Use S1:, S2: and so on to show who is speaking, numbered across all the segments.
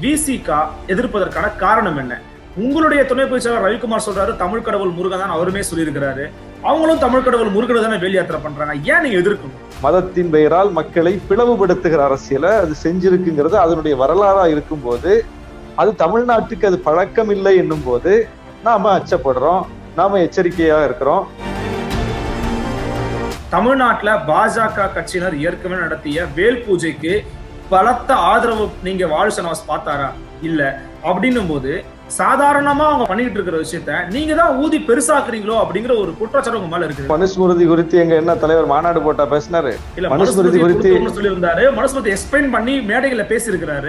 S1: விசிகா எதிர்ப்பதற்கான காரணம் என்ன உங்களுடைய துணை பொதுச்செயலாளர் ரவிக்குமார் சொல்றாரு தமிழ் கடவுள் முருகன் தான் அவருமே சொல்லியிருக்கிறாரு அவங்களும் தமிழ் கடவுள் முருகனை தானே வேலி யாத்திரை பண்றாங்க ஏன் நீங்க எதிர்க்கணும்
S2: மதத்தின் பெயரால் மக்களை பிளவுபடுத்துகிற அரசியலை அது செஞ்சிருக்குங்கிறது அதனுடைய வரலாறா இருக்கும்போது அது தமிழ்நாட்டுக்கு அது பழக்கம் இல்லை என்னும் போது நாம அச்சப்படுறோம் நாம எச்சரிக்கையா இருக்கிறோம்
S1: தமிழ்நாட்டுல பாஜக கட்சியினர் ஏற்கனவே நடத்திய வேல் பூஜைக்கு பலத்த ஆதரவு நீங்க வாழ் சனவாஸ் பார்த்தாரா இல்ல அப்படின்னும் போது சாதாரணமா அவங்க பண்ணிட்டு இருக்கிற விஷயத்த நீங்க தான் ஊதி பெருசாக்குறீங்களோ அப்படிங்கிற ஒரு குற்றச்சாட்டு உங்க மேல இருக்குது
S2: மனுஸ்மிருதி குறித்து எங்க என்ன தலைவர் மாநாடு போட்டா பேசினாரு
S1: இல்ல
S2: மனுஸ்மிருதி
S1: மனுஸ்மிருதி
S2: குறித்து-
S1: குறித்து சொல்லியிருந்தாரு மனுஸ்மிருதி எக்ஸ்பிளைன் பண்ணி மேடைகளை பேசியிருக்கிறாரு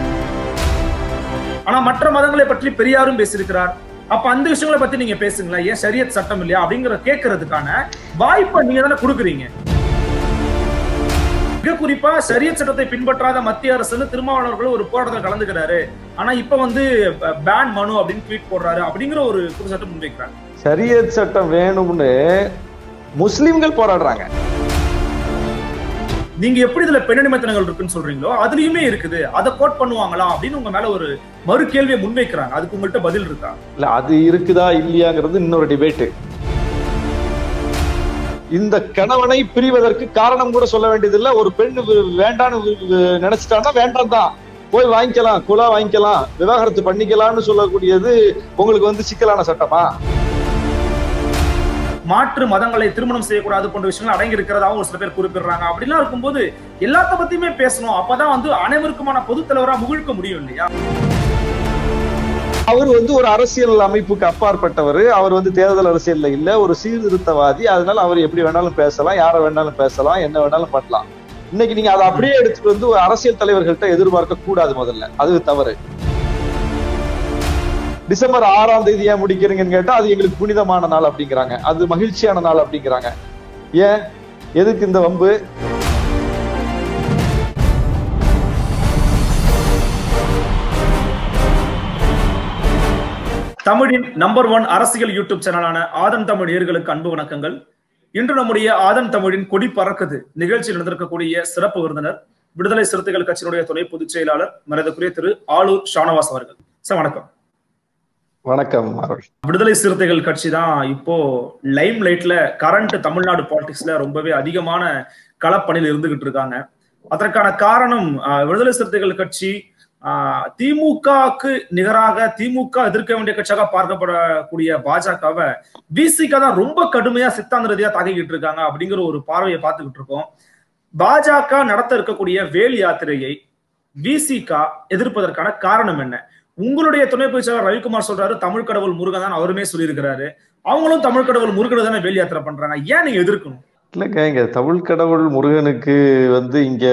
S1: ஆனா மற்ற மதங்களை பற்றி பெரியாரும் பேசியிருக்கிறார் அப்ப அந்த விஷயங்களை பத்தி நீங்க பேசுங்களேன் ஏன் ஷரியத் சட்டம் இல்லையா அப்படிங்கிற கேட்கறதுக்கான வாய்ப்பை நீங்க தானே கொடுக்குறீங்க மிக குறிப்பா ஷரியத் சட்டத்தை பின்பற்றாத மத்திய அரசுன்னு திருமாவளவர்கள் ஒரு போராட்டத்தில் கலந்துக்கிறாரு ஆனா இப்ப வந்து பேன் மனு அப்படின்னு ட்வீட் போடுறாரு அப்படிங்கிற ஒரு குற்றச்சாட்டு முன்வைக்கிறாங்க
S2: ஷரியத் சட்டம் வேணும்னு முஸ்லிம்கள் போராடுறாங்க
S1: நீங்க எப்படி இதுல பெண்ணடிமைத்தனங்கள் இருக்குன்னு சொல்றீங்களோ அதுலயுமே இருக்குது அதை கோட் பண்ணுவாங்களா அப்படின்னு உங்க மேல ஒரு மறு கேள்வியை முன்வைக்கிறாங்க அதுக்கு உங்கள்கிட்ட பதில் இருக்கா
S2: இல்ல அது இருக்குதா இல்லையாங்கிறது இன்னொரு டிபேட் இந்த கணவனை பிரிவதற்கு காரணம் கூட சொல்ல வேண்டியதில்ல ஒரு பெண் வி- வேண்டான்னு வி- வி- நினைச்சிட்டான்னா வேண்டாம் தான் போய் வாங்கிக்கலாம் குலா வாங்கிக்கலாம் விவாகரத்து பண்ணிக்கலாம்னு சொல்லக்கூடியது உங்களுக்கு வந்து சிக்கலான சட்டமா
S1: மாற்று மதங்களை திருமணம் செய்யக்கூடாது போன்ற விஷயங்கள் அடங்கி இருக்கிறதாவும் ஒரு சில பேர் குறிப்பிடுறாங்க அப்படிலாம் இருக்கும்போது எல்லாத்த பத்தியுமே பேசணும் அப்பதான் வந்து அனைவருக்குமான பொதுத் தலைவரா முகிழ்க்க முடியும் இல்லையா
S2: அவர் வந்து ஒரு அரசியல் அமைப்புக்கு அப்பாற்பட்டவர் அவர் வந்து தேர்தல் அரசியல்ல இல்ல ஒரு சீர்திருத்தவாதி அதனால அவர் எப்படி வேணாலும் பேசலாம் யாரை வேணாலும் பேசலாம் என்ன வேணாலும் பண்ணலாம் இன்னைக்கு நீங்க அதை அப்படியே எடுத்துட்டு வந்து ஒரு அரசியல் தலைவர்கள்ட்ட எதிர்பார்க்க கூடாது முதல்ல அது தவறு டிசம்பர் ஆறாம் தேதி ஏன் முடிக்கிறீங்கன்னு கேட்டா அது எங்களுக்கு புனிதமான நாள் அப்படிங்கிறாங்க அது மகிழ்ச்சியான நாள் அப்படிங்கிறாங்க ஏன் எதுக்கு இந்த வம்பு
S1: தமிழின் நம்பர் ஒன் அரசியல் யூடியூப் சேனலான ஆதன் தமிழ் நேயர்களுக்கு அன்பு வணக்கங்கள் இன்று நம்முடைய ஆதன் தமிழின் கொடி பறக்குது நிகழ்ச்சியில் நடந்திருக்கக்கூடிய சிறப்பு விருந்தினர் விடுதலை சிறுத்தைகள் கட்சியினுடைய துணை பொதுச் செயலாளர் மரியாதைக்குரிய திரு ஆளூர் ஷானவாஸ் அவர்கள் சார் வணக்கம்
S2: வணக்கம் அருள்
S1: விடுதலை சிறுத்தைகள் கட்சி தான் இப்போ லைம் லைட்ல கரண்ட் தமிழ்நாடு பாலிடிக்ஸ்ல ரொம்பவே அதிகமான களப்பணியில் இருந்துகிட்டு இருக்காங்க அதற்கான காரணம் ஆஹ், விடுதலை சிறுத்தைகள் கட்சி ஆஹ், திமுகவுக்கு நிகராக திமுக எதிர்க்க வேண்டிய கட்சியாக பார்க்கப்படக்கூடிய பாஜகவை விசிக தான் ரொம்ப கடுமையா சித்தாந்த ரீதியா தாக்கிக்கிட்டு இருக்காங்க அப்படிங்கிற ஒரு பார்வையை பார்த்துக்கிட்டு இருக்கோம் பாஜக நடத்த இருக்கக்கூடிய வேல் யாத்திரையை விசிக எதிர்ப்பதற்கான காரணம் என்ன உங்களுடைய துணை பொதுச்செயலாளர் ரவிக்குமார் சொல்றாரு தமிழ் கடவுள் முருகன் தான் அவருமே சொல்லியிருக்கிறாரு அவங்களும் தமிழ் கடவுள் முருகனை தானே வேல் யாத்திரை பண்றாங்க ஏன் நீங்க எதிர்க்கணும்
S2: இல்லைங்க இங்க தமிழ் கடவுள் முருகனுக்கு வந்து இங்க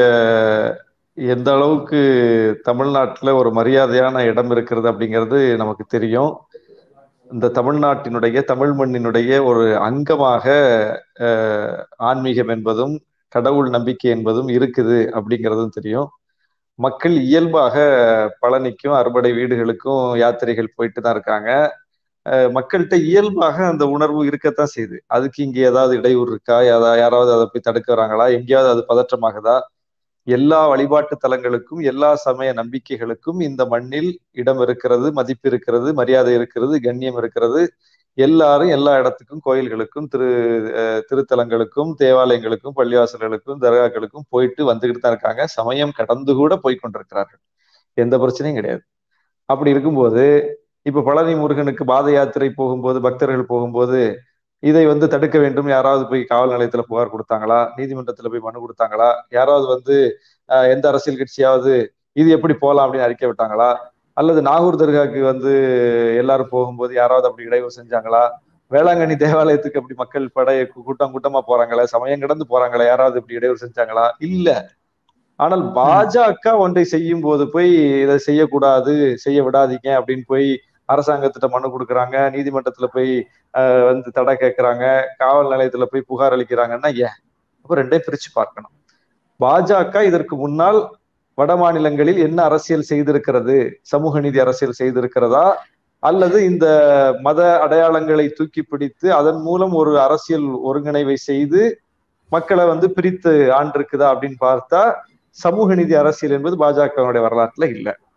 S2: எந்த அளவுக்கு தமிழ்நாட்டுல ஒரு மரியாதையான இடம் இருக்கிறது அப்படிங்கிறது நமக்கு தெரியும் இந்த தமிழ்நாட்டினுடைய தமிழ் மண்ணினுடைய ஒரு அங்கமாக அஹ், ஆன்மீகம் என்பதும் கடவுள் நம்பிக்கை என்பதும் இருக்குது அப்படிங்கிறதும் தெரியும் மக்கள் இயல்பாக பழனிக்கும் அறுபடை வீடுகளுக்கும் யாத்திரைகள் போயிட்டு தான் இருக்காங்க அஹ் மக்கள்கிட்ட இயல்பாக அந்த உணர்வு இருக்கத்தான் செய்யுது அதுக்கு இங்க ஏதாவது இடையூறு இருக்கா யாரா யாராவது அதை போய் தடுக்க வராங்களா எங்கேயாவது அது பதற்றமாகுதா எல்லா வழிபாட்டு தலங்களுக்கும் எல்லா சமய நம்பிக்கைகளுக்கும் இந்த மண்ணில் இடம் இருக்கிறது மதிப்பு இருக்கிறது மரியாதை இருக்கிறது கண்ணியம் இருக்கிறது எல்லாரும் எல்லா இடத்துக்கும் கோயில்களுக்கும் திரு அஹ் திருத்தலங்களுக்கும் தேவாலயங்களுக்கும் பள்ளிவாசல்களுக்கும் தர்காக்களுக்கும் போயிட்டு வந்துகிட்டு தான் இருக்காங்க சமயம் கடந்து கூட போய் கொண்டிருக்கிறார்கள் எந்த பிரச்சனையும் கிடையாது அப்படி இருக்கும்போது இப்ப பழனி முருகனுக்கு பாத யாத்திரை போகும்போது பக்தர்கள் போகும்போது இதை வந்து தடுக்க வேண்டும் யாராவது போய் காவல் நிலையத்துல புகார் கொடுத்தாங்களா நீதிமன்றத்துல போய் மனு கொடுத்தாங்களா யாராவது வந்து அஹ், எந்த அரசியல் கட்சியாவது இது எப்படி போலாம் அப்படின்னு அறிக்கை விட்டாங்களா அல்லது நாகூர் தர்காக்கு வந்து எல்லாரும் போகும்போது யாராவது அப்படி இடையூறு செஞ்சாங்களா வேளாங்கண்ணி தேவாலயத்துக்கு அப்படி மக்கள் படை கூட்டம் கூட்டமா போறாங்களே சமயம் கடந்து போறாங்களே யாராவது இப்படி இடையூறு செஞ்சாங்களா இல்ல ஆனால் பாஜக ஒன்றை செய்யும் போது போய் இதை செய்யக்கூடாது செய்ய விடாதீங்க அப்படின்னு போய் அரசாங்கத்திட்ட மனு கொடுக்குறாங்க நீதிமன்றத்துல போய் ஆஹ், வந்து தடை கேட்கறாங்க காவல் நிலையத்துல போய் புகார் அளிக்கிறாங்கன்னா ஏன் அப்ப ரெண்டையும் பிரிச்சு பார்க்கணும் பாஜக இதற்கு முன்னால் வட மாநிலங்களில் என்ன அரசியல் செய்திருக்கிறது சமூக நீதி அரசியல் செய்திருக்கிறதா அல்லது இந்த மத அடையாளங்களை தூக்கி பிடித்து அதன் மூலம் ஒரு அரசியல் ஒருங்கிணைவை செய்து மக்களை வந்து பிரித்து ஆண்டிருக்குதா அப்படின்னு பார்த்தா சமூக நீதி அரசியல் என்பது பாஜகவுடைய வரலாற்றுல இல்ல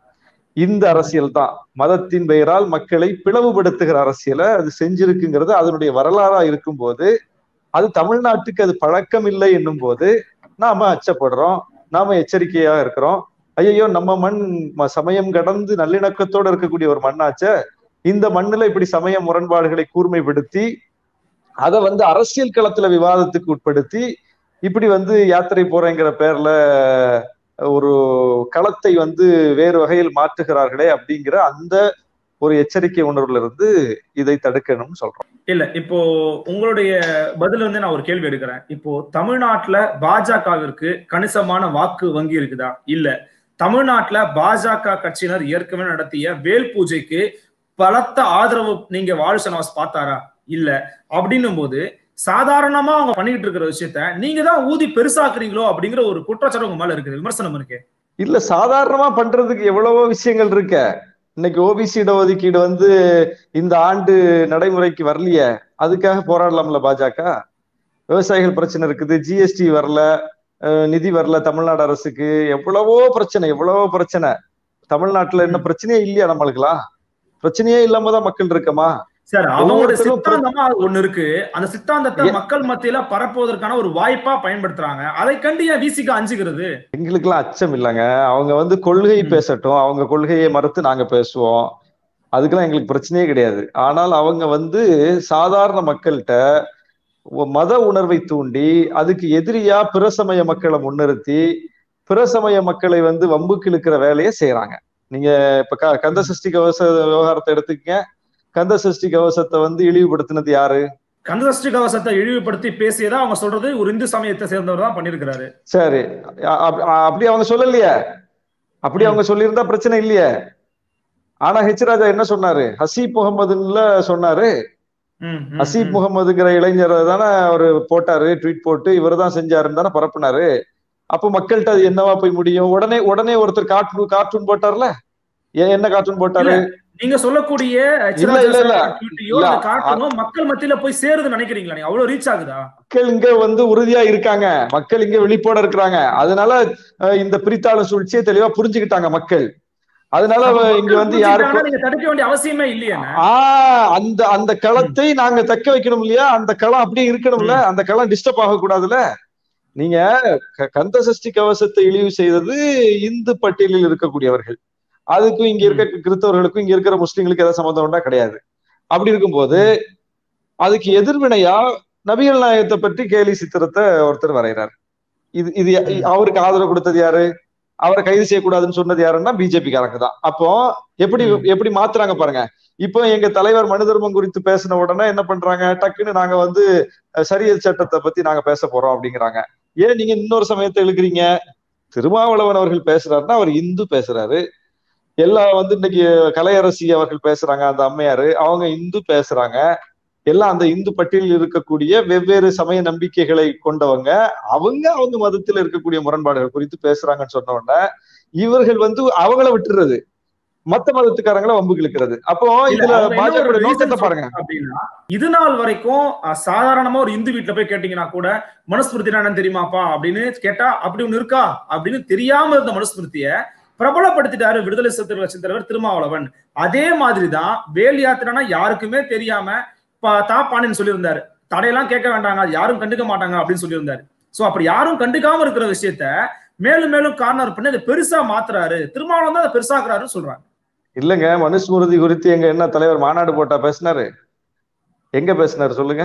S2: இந்த அரசியல் தான் மதத்தின் பெயரால் மக்களை பிளவுபடுத்துகிற அரசியலை அது செஞ்சிருக்குங்கிறது அதனுடைய வரலாறா இருக்கும்போது அது தமிழ்நாட்டுக்கு அது பழக்கம் இல்லை என்னும் போது நாம அச்சப்படுறோம் நாம எச்சரிக்கையா இருக்கிறோம் ஐயோ நம்ம மண் ம- சமயம் கடந்து நல்லிணக்கத்தோட இருக்கக்கூடிய ஒரு மண்ணாச்ச இந்த மண்ணுல இப்படி சமய முரண்பாடுகளை கூர்மைப்படுத்தி அதை வந்து அரசியல் களத்துல விவாதத்துக்கு உட்படுத்தி இப்படி வந்து யாத்திரை போறேங்கிற பேர்ல ஒரு களத்தை வந்து வேறு வகையில் மாற்றுகிறார்களே அப்படிங்கிற அந்த ஒரு எச்சரிக்கை உணர்வுல இருந்து இதை தடுக்கணும்னு சொல்றோம்
S1: இல்ல இப்போ உங்களுடைய பதில வந்து நான் ஒரு கேள்வி எடுக்கிறேன் இப்போ தமிழ்நாட்டுல பாஜகவிற்கு கணிசமான வாக்கு வங்கி இருக்குதா இல்ல தமிழ்நாட்டுல பாஜக கட்சியினர் ஏற்கனவே நடத்திய வேல் பூஜைக்கு பலத்த ஆதரவு நீங்க வாரிசு நவாஸ் பார்த்தாரா இல்ல அப்படின்னும் போது சாதாரணமா அவங்க பண்ணிட்டு இருக்கிற விஷயத்த நீங்க தான் ஊதி பெருசாக்குறீங்களோ அப்படிங்கிற ஒரு குற்றச்சாட்டு உங்க மேல இருக்குது விமர்சனம் இருக்கு
S2: இல்ல சாதாரணமா பண்றதுக்கு எவ்வளவோ விஷயங்கள் இருக்க இன்னைக்கு ஓபிசி இடஒதுக்கீடு வந்து இந்த ஆண்டு நடைமுறைக்கு வரலையே அதுக்காக போராடலாம்ல பாஜக விவசாயிகள் பிரச்சனை இருக்குது ஜிஎஸ்டி வரல அஹ் நிதி வரல தமிழ்நாடு அரசுக்கு எவ்வளவோ பிரச்சனை எவ்வளவோ பிரச்சனை தமிழ்நாட்டுல என்ன பிரச்சனையே இல்லையா நம்மளுக்குலாம் பிரச்சனையே இல்லாம தான் மக்கள் இருக்கமா
S1: சார் அவங்களோட
S2: ஒவ்வொருத்தரும்
S1: சித்தாந்தமா ஒண்ணு இருக்கு அந்த சித்தாந்தத்தை
S2: ஏ-
S1: மக்கள் மத்தியில பரப்புவதற்கான ஒரு வாய்ப்பா பயன்படுத்துறாங்க அதை கண்டு ஏன் விசிக்கு அஞ்சுகிறது
S2: எங்களுக்கெல்லாம் அச்சம் இல்லைங்க அவங்க வந்து கொள்கை
S1: ம்.
S2: பேசட்டும் அவங்க கொள்கையை மறுத்து நாங்க பேசுவோம் அதுக்கெல்லாம் எங்களுக்கு பிரச்சனையே கிடையாது ஆனால் அவங்க வந்து சாதாரண மக்கள்கிட்ட ஒ- மத உணர்வை தூண்டி அதுக்கு எதிரியா பிரசமய மக்களை முன்னிறுத்தி பிரசமய மக்களை வந்து வம்புக்கு இழுக்கிற வேலையை செய்யறாங்க நீங்க இப்ப க- கந்த சஷ்டி கவச விவகாரத்தை எடுத்துக்கங்க கந்த சஷ்டி கவசத்தை வந்து இழிவுபடுத்தினது யாரு
S1: கந்தசஷ்டி கவசத்தை இழிவுபடுத்தி பேசியதா அவங்க சொல்றது ஒரு இந்து சமயத்தை சேர்ந்தவர் தான் பண்ணிருக்கிறாரு
S2: சரி அ- அப்- அ- அப்படி அவங்க சொல்லலையே அப்படி
S1: ம்.
S2: அவங்க சொல்லியிருந்தா பிரச்சனை இல்லையே ஆனா ஹெச் ராஜா என்ன சொன்னாரு ஹசீப் முகமதுல சொன்னாரு
S1: ம், ம்,
S2: ஹசீப்
S1: ம்.
S2: முகமதுங்கிற இளைஞரை தானே அவரு போட்டாரு ட்வீட் போட்டு இவர் தான் செஞ்சாருன்னு தானே பரப்புனாரு அப்போ மக்கள்கிட்ட அது என்னவா போய் முடியும் உடனே உடனே ஒருத்தர் கார்ட்டூன் கார்ட்டூன் போட்டார்ல ஏன் என்ன கார்ட்டூன் போட்டாரு
S1: நீங்க சொல்லக்கூடிய
S2: இல்ல, இல்ல, இல்ல.
S1: ட்வீட்டையோ
S2: இல்ல,
S1: அந்த காட்டணும் மக்கள் மத்தியில போய் சேருதுன்னு நினைக்கிறீங்களா நீங்க அவ்வளவு ரீச் ஆகுதா
S2: மக்கள் இங்க வந்து உறுதியா இருக்காங்க மக்கள் இங்க விழிப்போட இருக்கிறாங்க அதனால அஹ், இந்த பிரித்தாள சூழ்ச்சியை தெளிவா புரிஞ்சுக்கிட்டாங்க மக்கள் அதனால
S1: அப்ப
S2: அவ இங்க
S1: மக்கள்
S2: வந்து யாருக்கும்
S1: புரிஞ்சுக்கிட்டாங்கன்னா நீங்க தடுக்க வேண்டிய அவசியமே இல்லையே
S2: ஆஹ் அந்த அந்த களத்தை நாங்க தக்க வைக்கணும் இல்லையா அந்த களம் அப்படியே இருக்கணும்ல அந்த களம் டிஸ்டர்ப் ஆக கூடாதுல நீங்க க- கந்த சஷ்டி கவசத்தை இழிவு செய்தது இந்து பட்டியலில் இருக்கக்கூடியவர்கள் அதுக்கும் இங்க இருக்க கிறிஸ்தவர்களுக்கும் இங்க இருக்கிற முஸ்லிம்களுக்கு ஏதாவது சம்மந்தம் உண்டா கிடையாது அப்படி இருக்கும்போது அதுக்கு எதிர்வினையா நபிகள் நாயகத்தை பற்றி கேலி சித்திரத்தை ஒருத்தர் வரைகிறார் இது இது யா- அவருக்கு ஆதரவு கொடுத்தது யாரு அவரை கைது செய்யக்கூடாதுன்னு சொன்னது யாருன்னா பிஜேபி காரங்க தான் அப்போ எப்படி
S1: ம்.
S2: எப்படி மாத்துறாங்க பாருங்க இப்போ எங்க தலைவர் மனு தர்மம் குறித்து பேசின உடனே என்ன பண்றாங்க டக்குன்னு நாங்க வந்து அஹ், சரியத் சட்டத்தை பத்தி நாங்க பேச போறோம் அப்படிங்கிறாங்க ஏன் நீங்க இன்னொரு சமயத்தை இழுக்கிறீங்க திருமாவளவன் அவர்கள் பேசுறாருன்னா அவர் இந்து பேசுறாரு எல்லா வந்து இன்னைக்கு கலையரசி அவர்கள் பேசுறாங்க அந்த அம்மையாரு அவங்க இந்து பேசுறாங்க எல்லாம் அந்த இந்து பட்டியலில் இருக்கக்கூடிய வெவ்வேறு சமய நம்பிக்கைகளை கொண்டவங்க அவங்க அவங்க மதத்தில் இருக்கக்கூடிய முரண்பாடுகள் குறித்து பேசுறாங்கன்னு சொன்ன உடனே இவர்கள் வந்து அவங்கள விட்டுறது மத்த மதத்துக்காரங்களை வம்புக்கு இழுக்கிறது அப்போ
S1: இல்ல,
S2: இதுல
S1: அவங்க என்ன ஒரு
S2: பாஜக
S1: reason
S2: நோக்கத்தை பாருங்க
S1: அப்படின்னா இது நாள் வரைக்கும் அஹ், சாதாரணமா ஒரு இந்து வீட்டுல போய் கேட்டீங்கன்னா கூட மனுஸ்மிருதினா என்னன்னு தெரியுமாப்பா அப்படின்னு கேட்டா அப்படி ஒண்ணு இருக்கா அப்படின்னு தெரியாம இருந்த மனுஸ்மிருதிய பிரபலப்படுத்திட்டாரு விடுதலை சிறுத்தைகள் கட்சி தலைவர் திருமாவளவன் அதே மாதிரிதான் வேல் யாத்திரைனா யாருக்குமே தெரியாம ப- தாப்பானின்னு சொல்லியிருந்தாரு தடையெல்லாம் கேட்க வேண்டாங்க அது யாரும் கண்டுக்க மாட்டாங்க அப்படின்னு சொல்லியிருந்தாரு சோ அப்படி யாரும் கண்டுக்காம இருக்கிற விஷயத்த மேலும் மேலும் கார்னர் பண்ணி அதை பெருசா மாத்துறாரு திருமாவளவன் தான் அதை பெருசாக்குறாருன்னு சொல்றாங்க
S2: இல்லங்க மனுஸ்மிருதி குறித்து எங்க என்ன தலைவர் மாநாடு போட்டா பேசினாரு எங்க பேசினாரு சொல்லுங்க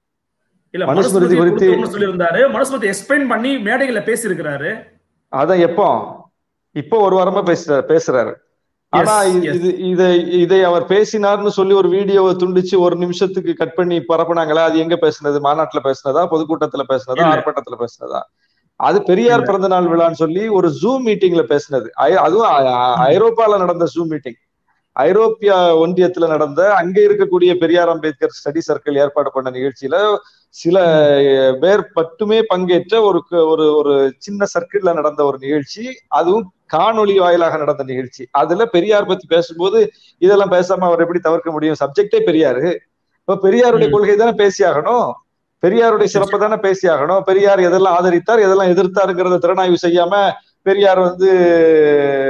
S1: இல்ல
S2: மனுஸ்மிருதி
S1: மனுஸ்மிருதி
S2: குறித்து-
S1: குறித்து சொல்லியிருந்தாரு மனுஸ்மிருதி எக்ஸ்பிளைன் பண்ணி மேடைகளை பேசியிருக்கிறாரு
S2: அதான் எப்போ இப்போ ஒரு வாரமா பேசுறாரு பேசுறாரு ஆனா
S1: Yes,
S2: இது-
S1: yes.
S2: இது இதை இதை அவர் பேசினார்னு சொல்லி ஒரு வீடியோவை துண்டிச்சு ஒரு நிமிஷத்துக்கு கட் பண்ணி பரப்புனாங்களா அது எங்க பேசுனது மாநாட்டுல பேசுனதா பொதுக்கூட்டத்துல பேசுனதா
S1: இல்ல.
S2: ஆர்ப்பாட்டத்துல பேசுனதா அது பெரியார்
S1: இல்ல.
S2: பிறந்த நாள் விழான்னு சொல்லி ஒரு ஜூம் மீட்டிங்ல பேசுனது ஐ- அதுவும் ஐ- ஐ- ஐரோப்பால நடந்த ஜூம் மீட்டிங் ஐரோப்பிய ஒன்றியத்துல நடந்த அங்க இருக்கக்கூடிய பெரியார் அம்பேத்கர் ஸ்டடி சர்க்கிள் ஏற்பாடு பண்ண நிகழ்ச்சியில சில பேர் மட்டுமே பங்கேற்ற ஒரு க- ஒரு ஒரு சின்ன சர்க்கிள்ல நடந்த ஒரு நிகழ்ச்சி அதுவும் காணொளி வாயிலாக நடந்த நிகழ்ச்சி அதுல பெரியார் பத்தி பேசும்போது இதெல்லாம் பேசாம அவர் எப்படி தவிர்க்க முடியும் சப்ஜெக்டே பெரியாரு இப்ப பெரியாருடைய
S1: ம்.
S2: கொள்கை தானே பேசியாகணும் பெரியாருடைய சிறப்பு தானே பேசியாகணும் பெரியார் எதெல்லாம் ஆதரித்தார் எதெல்லாம் எதிர்த்தாருங்கிறத திறனாய்வு செய்யாம பெரியார் வந்து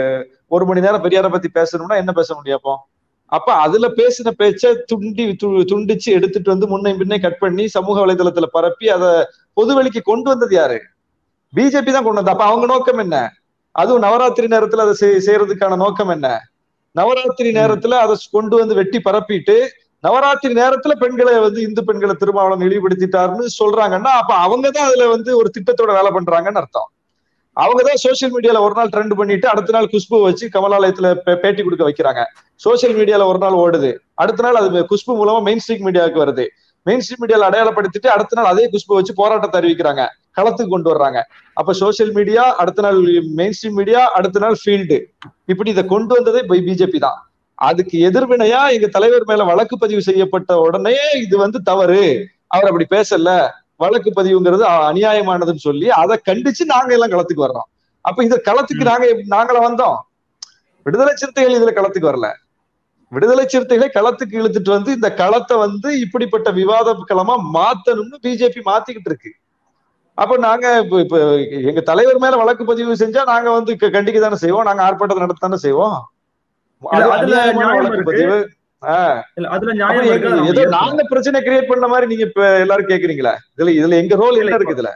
S2: ஒரு மணி நேரம் பெரியாரை பத்தி பேசணும்னா என்ன பேச முடியும் அப்போ அப்ப அதுல பேசின பேச்ச துண்டி து- துண்டிச்சு எடுத்துட்டு வந்து முன்னை பின்னே கட் பண்ணி சமூக வலைதளத்துல பரப்பி அதை பொதுவெளிக்கு கொண்டு வந்தது யாரு பிஜேபி தான் கொண்டு வந்தது அப்ப அவங்க நோக்கம் என்ன அதுவும் நவராத்திரி நேரத்துல அதை செய்- செய்யறதுக்கான நோக்கம் என்ன நவராத்திரி நேரத்துல அதை கொண்டு வந்து வெட்டி பரப்பிட்டு நவராத்திரி நேரத்துல பெண்களை வந்து இந்து பெண்களை திருமாவளவன் இழிவுபடுத்திட்டாருன்னு சொல்றாங்கன்னா அப்ப அவங்க தான் அதுல வந்து ஒரு திட்டத்தோட வேலை பண்றாங்கன்னு அர்த்தம் அவங்க தான் சோசியல் மீடியால ஒரு நாள் ட்ரெண்ட் பண்ணிட்டு அடுத்த நாள் குஷ்பு வச்சு கமலாலயத்துல பே- பேட்டி கொடுக்க வைக்கிறாங்க சோசியல் மீடியால ஒரு நாள் ஓடுது அடுத்த நாள் அது குஷ்பு மூலமா மெயின் ஸ்ட்ரீம் மீடியாவுக்கு வருது மெயின் ஸ்ட்ரீம் மீடியால அடையாளப்படுத்திட்டு அடுத்த நாள் அதே குஷ்பு வச்சு போராட்டத்தை அறிவிக்கிறாங்க களத்துக்கு கொண்டு வர்றாங்க அப்ப சோசியல் மீடியா அடுத்த நாள் மெயின் ஸ்ட்ரீம் மீடியா அடுத்த நாள் ஃபீல்டு இப்படி இதை கொண்டு வந்ததே பிஜேபி தான் அதுக்கு எதிர்வினையா எங்க தலைவர் மேல வழக்கு பதிவு செய்யப்பட்ட உடனே இது வந்து தவறு அவர் அப்படி பேசல வழக்கு பதிவுங்கிறது அ- அநியாயமானதுன்னு சொல்லி அதை கண்டிச்சு நாங்க எல்லாம் களத்துக்கு வர்றோம் அப்ப இந்த களத்துக்கு நாங்க நாங்கள வந்தோம் விடுதலை சிறுத்தைகள் இதுல களத்துக்கு வரல விடுதலை சிறுத்தைகளை களத்துக்கு இழுத்துட்டு வந்து இந்த களத்தை வந்து இப்படிப்பட்ட விவாத களமா மாத்தணும்னு பிஜேபி மாத்திக்கிட்டு இருக்கு அப்ப நாங்க இப்ப இப்ப எங்க தலைவர் மேல வழக்கு பதிவு செஞ்சா நாங்க வந்து க- கண்டிக்க தானே செய்வோம் நாங்க ஆர்ப்பாட்டத்தை நடத்த தானே செய்வோம்
S1: இல்ல,
S2: அது
S1: அதுல
S2: அநியாயமான
S1: நியாயம்
S2: வழக்கு
S1: இருக்கு.
S2: பதிவு
S1: இல்ல அதுல
S2: அப்ப
S1: நியாயம்
S2: எங்க-
S1: இருக்கு அதை நம்ம
S2: ஏதோ
S1: ஏற்கணும்.
S2: நாங்க பிரச்சனை கிரியேட் பண்ண மாதிரி நீங்க இப்ப எல்லாரும் கேக்குறீங்களா இதுல இதுல எங்க ரோல்
S1: இல்ல,
S2: என்ன
S1: இப்ப-
S2: இருக்கு இதுல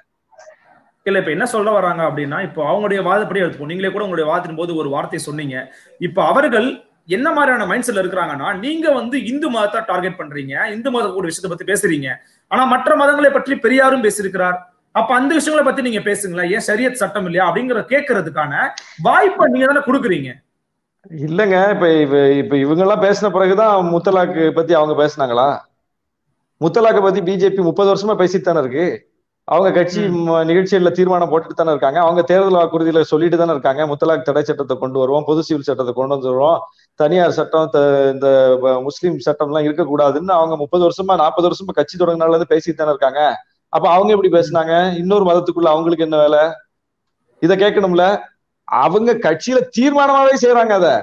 S1: இல்ல இப்ப என்ன சொல்ல வராங்க அப்படின்னா இப்போ அவங்களுடைய வாதப்படி எடுத்துப்போம் நீங்களே கூட உங்களுடைய வாதத்தின் போது ஒரு வார்த்தை சொன்னீங்க இப்ப அவர்கள் என்ன மாதிரியான மைண்ட் செட்ல இருக்கிறாங்கன்னா நீங்க வந்து இந்து மதத்தை டார்கெட் பண்றீங்க இந்து மத ஒரு விஷயத்தை பத்தி பேசுறீங்க ஆனா மற்ற மதங்களை பற்றி பெரியாரும் பேசியிருக்கிறார் அப்ப அந்த விஷயங்களை பத்தி நீங்க பேசுங்களேன் ஏன் ஷரியத் சட்டம் இல்லையா அப்படிங்கிற கேட்கறதுக்கான வாய்ப்பை நீங்க தானே கொடுக்குறீங்க
S2: இல்லங்க இப்ப இவ இப்ப இவங்க எல்லாம் பேசின பிறகுதான் முத்தலாக்கு பத்தி அவங்க பேசுனாங்களா முத்தலாக்க பத்தி பிஜேபி முப்பது வருஷமா பேசிட்டு தானே இருக்கு அவங்க கட்சி ம- நிகழ்ச்சிகள்ல தீர்மானம் போட்டுட்டு தானே இருக்காங்க அவங்க தேர்தல் வாக்குறுதியில சொல்லிட்டு தானே இருக்காங்க முத்தலாக் தடை சட்டத்தை கொண்டு வருவோம் பொது சிவில் சட்டத்தை கொண்டு வந்துருவோம் தனியார் சட்டம் த- இந்த வ- முஸ்லிம் சட்டம் எல்லாம் இருக்கக்கூடாதுன்னு அவங்க முப்பது வருஷமா நாற்பது வருஷமா கட்சி தொடங்கினால இருந்து பேசிட்டு தானே இருக்காங்க அப்ப அவங்க எப்படி பேசுனாங்க இன்னொரு மதத்துக்குள்ள அவங்களுக்கு என்ன வேலை இத கேட்கணும்ல அவங்க கட்சியில தீர்மானமாவே செய்யறாங்க அத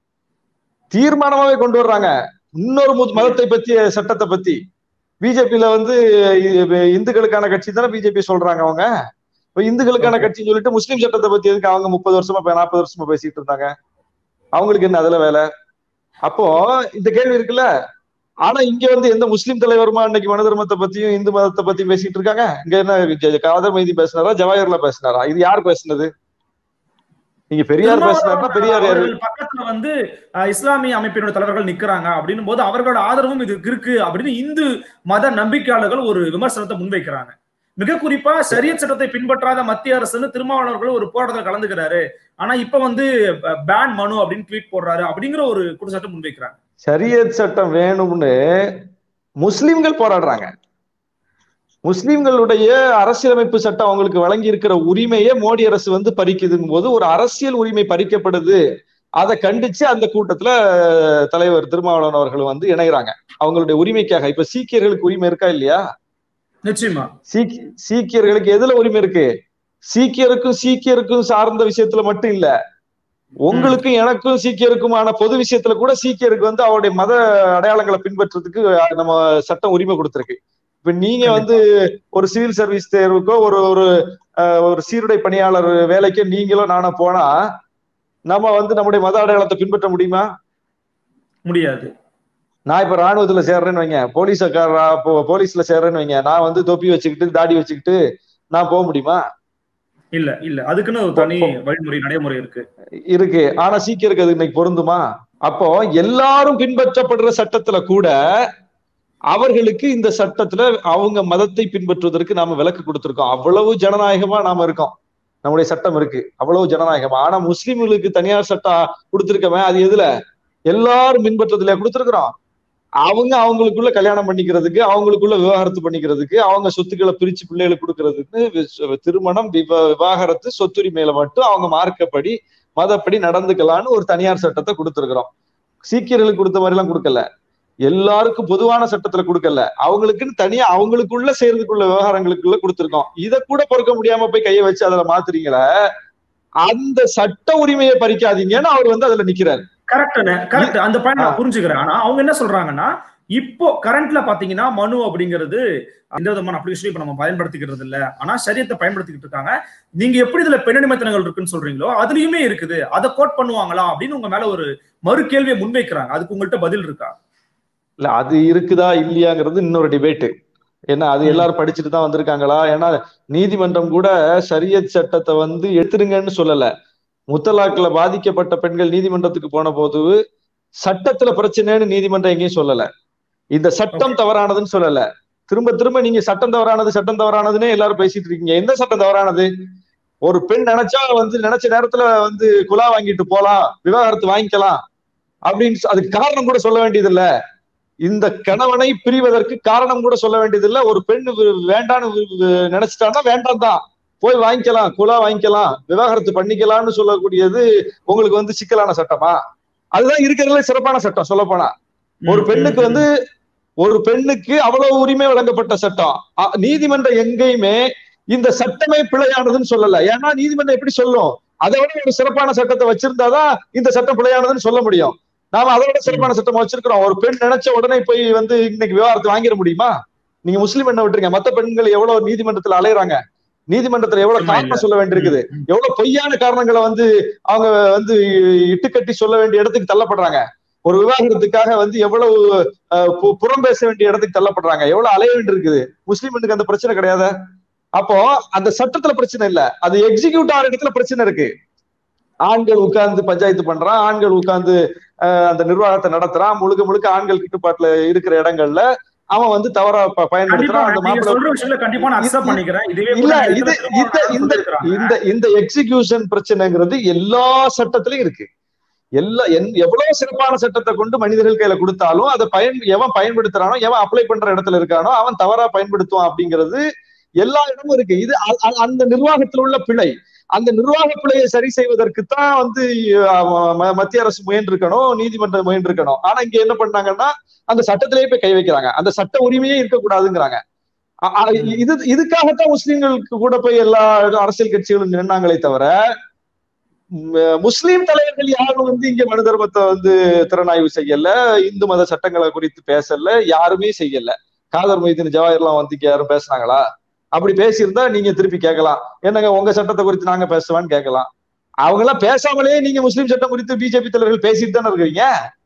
S2: தீர்மானமாவே கொண்டு வர்றாங்க இன்னொரு மு- மதத்தை பத்திய சட்டத்தை பத்தி பிஜேபியில வந்து இ- இந்துக்களுக்கான கட்சி தானே பிஜேபி சொல்றாங்க அவங்க இப்ப இந்துக்களுக்கான
S1: Okay.
S2: கட்சின்னு சொல்லிட்டு முஸ்லீம் சட்டத்தை பத்தி எதுக்கு அவங்க முப்பது வருஷமா இப்ப நாற்பது வருஷமா பேசிட்டு இருந்தாங்க அவங்களுக்கு என்ன அதுல வேலை அப்போ இந்த கேள்வி இருக்குல்ல ஆனா இங்க வந்து எந்த முஸ்லீம் தலைவருமா இன்னைக்கு மனு தர்மத்தை பத்தியும் இந்து மதத்தை பத்தியும் பேசிட்டு இருக்காங்க இங்க என்ன ஜ- காதர் மைதி பேசினாரா ஜவாஹர்லா பேசினாரா இது யார் பேசுனது நீங்க பெரியார் பேசினாருன்னா பெரியார் யாரு
S1: அவர்கள் பக்கத்துல வந்து அஹ், இஸ்லாமிய அமைப்பினோட தலைவர்கள் நிக்கிறாங்க அப்படின்னும் போது அவர்களோட ஆதரவும் இதுக்கு இருக்கு அப்படின்னு இந்து மத நம்பிக்கையாளர்கள் ஒரு விமர்சனத்தை முன்வைக்கிறாங்க மிக குறிப்பா சரியத் சட்டத்தை பின்பற்றாத மத்திய அரசுன்னு திருமாவளவர்கள் ஒரு போராட்டத்தில் கலந்துக்கிறாரு ஆனா இப்ப வந்து பேன் மனு அப்படின்னு ட்வீட் போடுறாரு அப்படிங்கிற ஒரு குற்றச்சாட்டு முன்வைக்கிறாங்க
S2: ஷரியத் சட்டம் வேணும்னு முஸ்லிம்கள் போராடுறாங்க முஸ்லிம்களுடைய அரசியலமைப்பு சட்டம் அவங்களுக்கு வழங்கி இருக்கிற உரிமையை மோடி அரசு வந்து பறிக்குதுங்கும் போது ஒரு அரசியல் உரிமை பறிக்கப்படுது அதை கண்டிச்சு அந்த கூட்டத்துல தலைவர் திருமாவளவன் அவர்கள் வந்து இணைகிறாங்க அவங்களுடைய உரிமைக்காக இப்ப சீக்கியர்களுக்கு உரிமை இருக்கா இல்லையா
S1: நிச்சயமா
S2: சீக் சீக்கியர்களுக்கு எதுல உரிமை இருக்கு சீக்கியருக்கும் சீக்கியருக்கும் சார்ந்த விஷயத்துல மட்டும் இல்ல உங்களுக்கும் எனக்கும் சீக்கியருக்குமான பொது விஷயத்துல கூட சீக்கியருக்கு வந்து அவருடைய மத அடையாளங்களை பின்பற்றதுக்கு நம்ம சட்டம் உரிமை கொடுத்திருக்கு இப்ப நீங்க வந்து ஒரு சிவில் சர்வீஸ் தேர்வுக்கோ ஒரு ஒரு அஹ், ஒரு சீருடை பணியாளர் வேலைக்கோ நீங்களோ நானோ போனா நம்ம வந்து நம்முடைய மத அடையாளத்தை பின்பற்ற முடியுமா
S1: முடியாது
S2: நான் இப்ப ராணுவத்துல சேர்றேன்னு வைங்க போலீஸக்காரா போ- போலீஸ்ல சேர்றேன்னு வைங்க நான் வந்து தொப்பி வச்சுக்கிட்டு தாடி வச்சுக்கிட்டு நான் போக முடியுமா
S1: இல்ல இல்ல அதுக்குன்னு ஒரு தனி வழிமுறை நடைமுறை இருக்கு
S2: இருக்கு ஆனா சீக்கியருக்கு அது இன்னைக்கு பொருந்துமா அப்போ எல்லாரும் பின்பற்றப்படுற சட்டத்துல கூட அவர்களுக்கு இந்த சட்டத்துல அவங்க மதத்தை பின்பற்றுவதற்கு நாம விலக்கு கொடுத்திருக்கோம் அவ்வளவு ஜனநாயகமா நாம இருக்கோம் நம்முடைய சட்டம் இருக்கு அவ்வளவு ஜனநாயகமா ஆனா முஸ்லிம்களுக்கு தனியார் சட்டம் கொடுத்திருக்கவன் அது எதுல எல்லாரும் பின்பற்றதுல கொடுத்திருக்கிறோம் அவங்க அவங்களுக்குள்ள கல்யாணம் பண்ணிக்கிறதுக்கு அவங்களுக்குள்ள விவாகரத்து பண்ணிக்கிறதுக்கு அவங்க சொத்துக்களை பிரிச்சு பிள்ளைகளுக்கு கொடுக்கறதுக்கு வி- திருமணம் விவ- விவாகரத்து சொத்துரிமையில மட்டும் அவங்க மார்க்கப்படி மதப்படி நடந்துக்கலாம்னு ஒரு தனியார் சட்டத்தை கொடுத்திருக்கிறோம் சீக்கியர்களுக்கு கொடுத்த மாதிரி எல்லாம் கொடுக்கல எல்லாருக்கும் பொதுவான சட்டத்துல கொடுக்கல அவங்களுக்குன்னு தனியா அவங்களுக்குள்ள செய்யறதுக்குள்ள விவகாரங்களுக்குள்ள கொடுத்திருக்கோம் இத கூட பொறுக்க முடியாம போய் கையை வச்சு அதுல மாத்துறீங்களே அந்த சட்ட உரிமையை பறிக்காதீங்கன்னு அவர் வந்து அதுல நிக்கிறாரு
S1: கரெக்ட் கரெக்ட் அந்த பாயிண்ட்
S2: ஆ.
S1: நான் புரிஞ்சுக்கிறேன் ஆனா அவங்க என்ன சொல்றாங்கன்னா இப்போ கரண்ட்ல பாத்தீங்கன்னா மனு அப்படிங்கிறது எந்த விதமான அப்ளிகேஷன் இப்ப நம்ம பயன்படுத்திக்கிறது இல்ல ஆனா சரியத்தை பயன்படுத்திக்கிட்டு இருக்காங்க நீங்க எப்படி இதுல பெண்ணடிமைத்தனங்கள் இருக்குன்னு சொல்றீங்களோ அதுலயுமே இருக்குது அதை கோட் பண்ணுவாங்களா அப்படின்னு உங்க மேல ஒரு மறு கேள்வியை முன்வைக்கிறாங்க அதுக்கு உங்கள்கிட்ட பதில் இருக்கா
S2: இல்ல அது இருக்குதா இல்லையாங்கிறது இன்னொரு டிபேட்டு ஏன்னா அது எல்லாரும் படிச்சுட்டு தான் வந்திருக்காங்களா ஏன்னா நீதிமன்றம் கூட சரியத் சட்டத்தை வந்து எடுத்துருங்கன்னு சொல்லல முத்தலாக்குல பாதிக்கப்பட்ட பெண்கள் நீதிமன்றத்துக்கு போன போது சட்டத்துல பிரச்சனைன்னு நீதிமன்றம் எங்கேயும் சொல்லல இந்த சட்டம் தவறானதுன்னு சொல்லல திரும்ப திரும்ப நீங்க சட்டம் தவறானது சட்டம் தவறானதுன்னே எல்லாரும் பேசிட்டு இருக்கீங்க எந்த சட்டம் தவறானது ஒரு பெண் நினைச்சா வந்து நினைச்ச நேரத்துல வந்து குலா வாங்கிட்டு போலாம் விவாகரத்து வாங்கிக்கலாம் அப்படின்னு அதுக்கு காரணம் கூட சொல்ல வேண்டியது இல்ல இந்த கணவனை பிரிவதற்கு காரணம் கூட சொல்ல வேண்டியது இல்ல ஒரு பெண் வேண்டான்னு நினைச்சிட்டான்னா வேண்டாம் தான் போய் வாங்கிக்கலாம் குலா வாங்கிக்கலாம் விவாகரத்து பண்ணிக்கலாம்னு சொல்லக்கூடியது உங்களுக்கு வந்து சிக்கலான சட்டமா அதுதான் இருக்கிறதுல சிறப்பான சட்டம் சொல்ல போனா ஒரு பெண்ணுக்கு வந்து ஒரு பெண்ணுக்கு அவ்வளவு உரிமை வழங்கப்பட்ட சட்டம் நீதிமன்றம் எங்கேயுமே இந்த சட்டமே பிழையானதுன்னு சொல்லல ஏன்னா நீதிமன்றம் எப்படி சொல்லும் அதை விட ஒரு சிறப்பான சட்டத்தை வச்சிருந்தாதான் இந்த சட்டம் பிழையானதுன்னு சொல்ல முடியும் நாம அதை விட சிறப்பான சட்டம் வச்சிருக்கிறோம் ஒரு பெண் நினைச்ச உடனே போய் வந்து இன்னைக்கு விவாகரத்து வாங்கிட முடியுமா நீங்க முஸ்லீம் என்ன விட்டுருங்க மத்த பெண்கள் எவ்வளவு நீதிமன்றத்துல அலையறாங்க நீதிமன்றத்துல எவ்வளவு காரணம் சொல்ல வேண்டியிருக்குது எவ்வளவு பொய்யான காரணங்களை வந்து அவங்க வந்து இட்டுக்கட்டி சொல்ல வேண்டிய இடத்துக்கு தள்ளப்படுறாங்க ஒரு விவாகரத்துக்காக வந்து எவ்வளவு புறம் பேச வேண்டிய இடத்துக்கு தள்ளப்படுறாங்க எவ்வளவு அலைய வேண்டி இருக்குது முஸ்லீம்களுக்கு அந்த பிரச்சனை கிடையாது அப்போ அந்த சட்டத்துல பிரச்சனை இல்ல அது எக்ஸிக்யூட் ஆகிற இடத்துல பிரச்சனை இருக்கு ஆண்கள் உட்கார்ந்து பஞ்சாயத்து பண்றான் ஆண்கள் உட்கார்ந்து அந்த நிர்வாகத்தை நடத்துறான் முழுக்க முழுக்க ஆண்கள் கட்டுப்பாட்டுல இருக்கிற இடங்கள்ல அவன் வந்து தவறா பயன்படுத்துறான் அந்த
S1: மாப்பிள்ள
S2: இல்ல இது இந்த இந்த இந்த இந்த எக்ஸிகியூஷன் பிரச்சனைங்கிறது எல்லா சட்டத்திலயும் இருக்கு எல்லா எவ்வளவு சிறப்பான சட்டத்தை கொண்டு மனிதர்கள் கையில கொடுத்தாலும் அதை பயன் எவன் பயன்படுத்துறானோ எவன் அப்ளை பண்ற இடத்துல இருக்கானோ அவன் தவறா பயன்படுத்துவான் அப்படிங்கிறது எல்லா இடமும் இருக்கு இது அந்த நிர்வாகத்தில் உள்ள பிழை அந்த நிர்வாக பிழையை சரி செய்வதற்கு தான் வந்து மத்திய அரசு முயன்றிருக்கணும் நீதிமன்றம் முயன்றிருக்கணும் ஆனா இங்க என்ன பண்ணாங்கன்னா அந்த சட்டத்திலேயே போய் கை வைக்கிறாங்க அந்த சட்ட உரிமையே இருக்கக்கூடாதுங்கிறாங்க இது இதுக்காகத்தான் முஸ்லிம்களுக்கு கூட போய் எல்லா அரசியல் கட்சிகளும் நின்னாங்களே தவிர முஸ்லீம் தலைவர்கள் யாரும் வந்து இங்க மனு தர்மத்தை வந்து திறனாய்வு செய்யல இந்து மத சட்டங்களை குறித்து பேசல யாருமே செய்யல காதர் மொய்தீன் ஜவாஹர்லாம் வந்து இங்க யாரும் பேசுனாங்களா அப்படி பேசியிருந்தா நீங்க திருப்பி கேட்கலாம் என்னங்க உங்க சட்டத்தை குறித்து நாங்க பேசுவான்னு கேட்கலாம் அவங்க எல்லாம் பேசாமலே நீங்க முஸ்லீம் சட்டம் குறித்து பிஜேபி தலைவர்கள் பேசிட்டு தானே இருக்கிறீங்க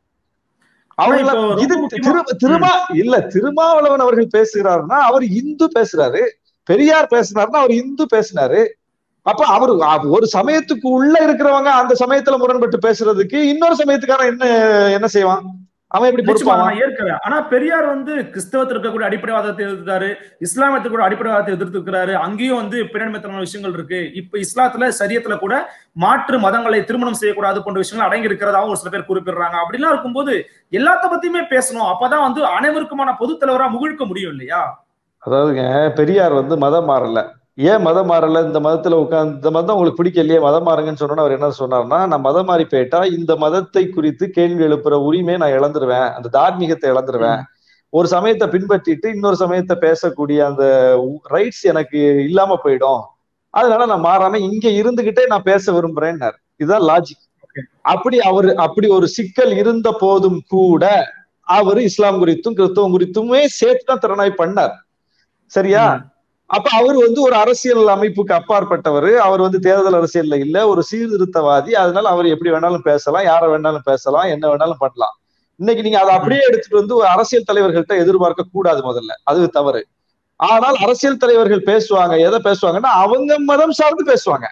S2: அவங்க இது திருமா இல்ல திருமாவளவன் அவர்கள் பேசுகிறாருன்னா அவர் இந்து பேசுறாரு பெரியார் பேசுனாருன்னா அவர் இந்து பேசினாரு அப்ப அவரு ஒரு சமயத்துக்கு உள்ள இருக்கிறவங்க அந்த சமயத்துல முரண்பட்டு பேசுறதுக்கு இன்னொரு சமயத்துக்கான என்ன என்ன செய்வான் அவன் எப்படி பொறுப்பான்
S1: ஏற்கிறேன் ஆனா பெரியார் வந்து கிறிஸ்தவத்தில் இருக்கக்கூடிய அடிப்படைவாதத்தை எதிர்த்தாரு இஸ்லாமத்துக்கு கூட அடிப்படைவாதத்தை எதிர்த்து இருக்கிறாரு அங்கேயும் வந்து பின்னணிமத்தன விஷயங்கள் இருக்கு இப்ப இஸ்லாத்துல சரியத்துல கூட மாற்று மதங்களை திருமணம் செய்யக்கூடாது போன்ற விஷயங்கள் அடங்கி இருக்கிறதாவும் ஒரு சில பேர் குறிப்பிடுறாங்க அப்படிலாம் இருக்கும்போது எல்லாத்த பத்தியுமே பேசணும் அப்பதான் வந்து அனைவருக்குமான பொது தலைவரா முகிழ்க்க முடியும் இல்லையா
S2: அதாவதுங்க பெரியார் வந்து மதம் மாறல ஏன் மதம் மாறல இந்த மதத்துல உட்காந்து இந்த மதம் உங்களுக்கு பிடிக்கலையே மதம் மாறுங்கன்னு சொன்னா அவர் என்ன சொன்னார்னா நான் மதம் மாறி போயிட்டா இந்த மதத்தை குறித்து கேள்வி எழுப்புற உரிமையை நான் இழந்துருவேன் அந்த தார்மீகத்தை இழந்துருவேன் ஒரு சமயத்தை பின்பற்றிட்டு இன்னொரு சமயத்தை பேசக்கூடிய அந்த ரைட்ஸ் எனக்கு இல்லாம போயிடும் அதனால நான் மாறாம இங்க இருந்துகிட்டே நான் பேச விரும்புறேன்னாரு இதுதான் லாஜிக் அப்படி அவரு அப்படி ஒரு சிக்கல் இருந்த போதும் கூட அவரு இஸ்லாம் குறித்தும் கிறிஸ்தவம் குறித்துமே சேர்த்து தான் திறனாய் பண்ணார் சரியா அப்ப அவர் வந்து ஒரு அரசியல் அமைப்புக்கு அப்பாற்பட்டவர் அவர் வந்து தேர்தல் அரசியல்ல இல்ல ஒரு சீர்திருத்தவாதி அதனால அவர் எப்படி வேணாலும் பேசலாம் யாரை வேணாலும் பேசலாம் என்ன வேணாலும் பண்ணலாம் இன்னைக்கு நீங்க அதை அப்படியே எடுத்துட்டு வந்து ஒரு அரசியல் தலைவர்கள்ட்ட எதிர்பார்க்க கூடாது முதல்ல அது தவறு ஆனால் அரசியல் தலைவர்கள் பேசுவாங்க எதை பேசுவாங்கன்னா அவங்க மதம் சார்ந்து பேசுவாங்க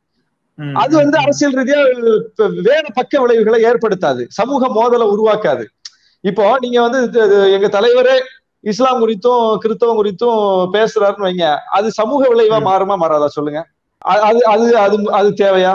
S2: அது வந்து அரசியல் ரீதியா வேற பக்க விளைவுகளை ஏற்படுத்தாது சமூக மோதலை உருவாக்காது இப்போ நீங்க வந்து எங்க தலைவரே இஸ்லாம் குறித்தும் கிறிஸ்தவம் குறித்தும் பேசுறாருன்னு வைங்க அது சமூக விளைவா மாறுமா மாறாதா சொல்லுங்க அது அது அது அது தேவையா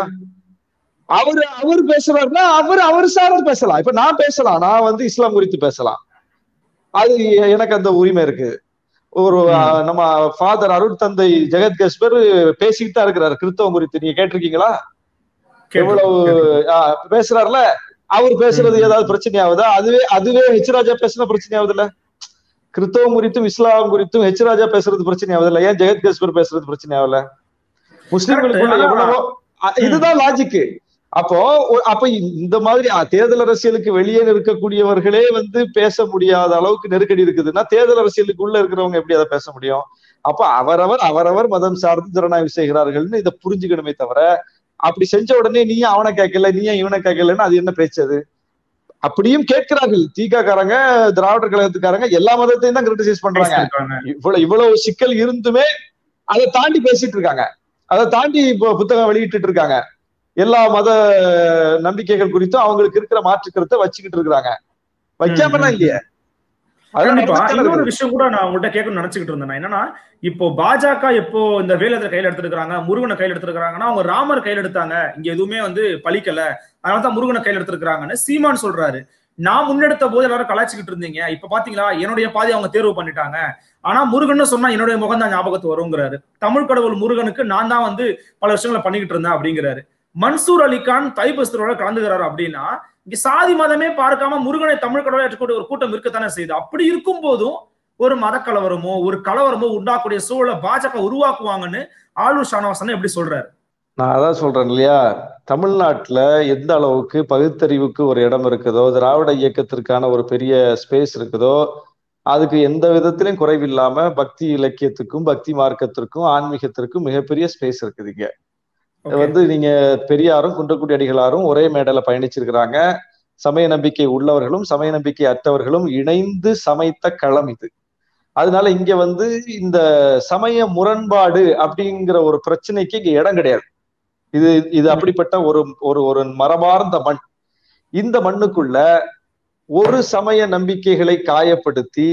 S2: அவரு அவர் பேசுறாருன்னா அவர் அவர் சார்ந்து பேசலாம் இப்ப நான் பேசலாம் நான் வந்து இஸ்லாம் குறித்து பேசலாம் அது எனக்கு அந்த உரிமை இருக்கு ஒரு நம்ம ஃபாதர் அருள் தந்தை ஜெகத் கஸ்பர் பேசிக்கிட்டு தான் இருக்கிறாரு கிறிஸ்தவம் குறித்து நீங்க கேட்டிருக்கீங்களா எவ்வளவு பேசுறாருல அவர் பேசுறது ஏதாவது பிரச்சனை ஆகுதா அதுவே அதுவே ஹெச் ராஜா பேசுன பிரச்சனை ஆகுது இல்ல கிறிஸ்தவம் குறித்தும் இஸ்லாம் குறித்தும் ஹெச் ராஜா பேசுறது பிரச்சனை ஆகுது இல்ல ஏன் ஜெகத் கஸ்பர் பேசுறது பிரச்சனை ஆகல முஸ்லிம்களுக்குள்ள எவ்வளவோ இதுதான் லாஜிக் அப்போ அப்ப இந்த மாதிரி தேர்தல் அரசியலுக்கு வெளியே இருக்கக்கூடியவர்களே வந்து பேச முடியாத அளவுக்கு நெருக்கடி இருக்குதுன்னா தேர்தல் அரசியலுக்கு உள்ள இருக்கிறவங்க எப்படி அதை பேச முடியும் அப்ப அவரவர் அவரவர் மதம் சார்ந்து திறனாய்வு செய்கிறார்கள்னு இதை புரிஞ்சுக்கணுமே தவிர அப்படி செஞ்ச உடனே நீயும் அவனை கேட்கல நீயும் இவனை கேட்கலன்னு அது என்ன பேச்சு அது அப்படியும் கேட்கிறார்கள் தீகா காரங்க திராவிடர் கழகத்துக்காரங்க எல்லா மதத்தையும் தான் கிரிட்டிசைஸ் பண்றாங்க இவ்வளவு இவ்வளவு சிக்கல் இருந்துமே அதை தாண்டி பேசிட்டு இருக்காங்க அதை தாண்டி இப்போ புத்தகம் வெளியிட்டு இருக்காங்க எல்லா மத நம்பிக்கைகள் குறித்தும் அவங்களுக்கு இருக்கிற மாற்று கருத்தை வச்சுக்கிட்டு இருக்கிறாங்க வைக்காமலாம் இல்லையே
S1: கண்டிப்பா இன்னொரு விஷயம் கூட நான் உங்கள்கிட்ட கேட்கணும்னு நினைச்சுக்கிட்டு இருந்தேன் என்னன்னா இப்போ பாஜக எப்போ இந்த வேலத்தை கையில எடுத்துருக்காங்க முருகனை கையில எடுத்துருக்காங்கன்னா அவங்க ராமர் கையில எடுத்தாங்க இங்க எதுவுமே வந்து பழிக்கல அதனாலதான் முருகனை கையில எடுத்திருக்காங்கன்னு சீமான் சொல்றாரு நான் முன்னெடுத்த போது எல்லாரும் கலாய்ச்சிக்கிட்டு இருந்தீங்க இப்ப பாத்தீங்களா என்னுடைய பாதி அவங்க தேர்வு பண்ணிட்டாங்க ஆனா முருகன் சொன்னா என்னுடைய முகம் தான் ஞாபகத்து வருங்கிறாரு தமிழ் கடவுள் முருகனுக்கு நான் தான் வந்து பல விஷயங்களை பண்ணிக்கிட்டு இருந்தேன் அப்படிங்கிறாரு மன்சூர் அலிகான் தைபஸ்தரோட கலந்துகிறாரு அப்படின்னா இங்க சாதி மதமே பார்க்காம முருகனை தமிழ் கடவுளை ஏற்றக்கூடிய ஒரு கூட்டம் இருக்கத்தானே செய்யுது அப்படி இருக்கும் போதும் ஒரு மத கலவரமோ ஒரு கலவரமோ உண்டாக்கூடிய சூழலை பாஜக உருவாக்குவாங்கன்னு ஆளுநர் ஷானவாசன் எப்படி சொல்றாரு
S2: நான் அதான் சொல்றேன் இல்லையா தமிழ்நாட்டுல எந்த அளவுக்கு பகுத்தறிவுக்கு ஒரு இடம் இருக்குதோ திராவிட இயக்கத்திற்கான ஒரு பெரிய ஸ்பேஸ் இருக்குதோ அதுக்கு எந்த விதத்திலையும் குறைவில்லாம பக்தி இலக்கியத்துக்கும் பக்தி மார்க்கத்திற்கும் ஆன்மீகத்திற்கும் மிகப்பெரிய ஸ்பேஸ் இருக்குது இங்க வந்து நீங்க பெரியாரும் குன்றக்குடி அடிகளாரும் ஒரே மேடையில பயணிச்சிருக்கிறாங்க சமய நம்பிக்கை உள்ளவர்களும் சமய நம்பிக்கை அற்றவர்களும் இணைந்து சமைத்த களம் இது அதனால இங்க வந்து இந்த சமய முரண்பாடு அப்படிங்கிற ஒரு பிரச்சனைக்கு இங்க இடம் கிடையாது இது இது அப்படிப்பட்ட ஒரு ஒரு ஒரு மரபார்ந்த மண் இந்த மண்ணுக்குள்ள ஒரு சமய நம்பிக்கைகளை காயப்படுத்தி